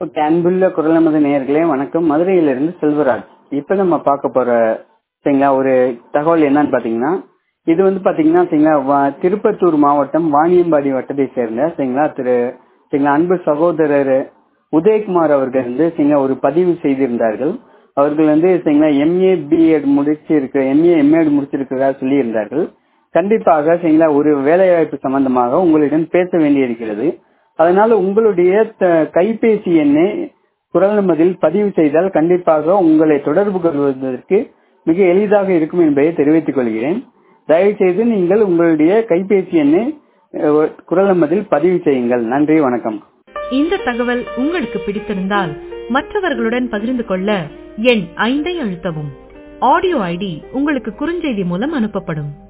okay அன்புள்ள குரல் நமது நேயர்களே வணக்கம் மதுரையிலிருந்து செல்வராஜ் இப்போ நம்ம பார்க்க போற சரிங்களா ஒரு தகவல் என்னன்னு பாத்தீங்கன்னா இது வந்து பாத்தீங்கன்னா சரிங்களா வா- திருப்பத்தூர் மாவட்டம் வாணியம்பாடி வட்டத்தை சேர்ந்த சரிங்களா திரு சரிங்களா அன்பு சகோதரர் உதயகுமார் அவர்கள் வந்து சரிங்களா ஒரு பதிவு செய்திருந்தார்கள் அவர்கள் வந்து சரிங்களா எம்ஏ பிஎட் முடிச்சிருக்க எம்ஏ எம்ஏட் முடிச்சிருக்கிறதா சொல்லியிருந்தார்கள் கண்டிப்பாக சரிங்களா ஒரு வேலைவாய்ப்பு சம்பந்தமாக உங்களிடம் பேச வேண்டியிருக்கிறது அதனால உங்களுடைய த- கைபேசி எண்ணை குரல் நமதில் பதிவு செய்தால் கண்டிப்பாக உங்களை தொடர்பு கொள்வதற்கு மிக எளிதாக இருக்கும் என்பதை தெரிவித்துக் கொள்கிறேன் தயவு செய்து நீங்கள் உங்களுடைய கைபேசி எண்ணை அஹ், குரல் நமதில் பதிவு செய்யுங்கள் நன்றி வணக்கம் இந்த தகவல் உங்களுக்கு பிடித்திருந்தால் மற்றவர்களுடன் பகிர்ந்து கொள்ள எண் ஐந்தை அழுத்தவும் ஆடியோ ஐடி உங்களுக்கு குறுஞ்செய்தி மூலம் அனுப்பப்படும்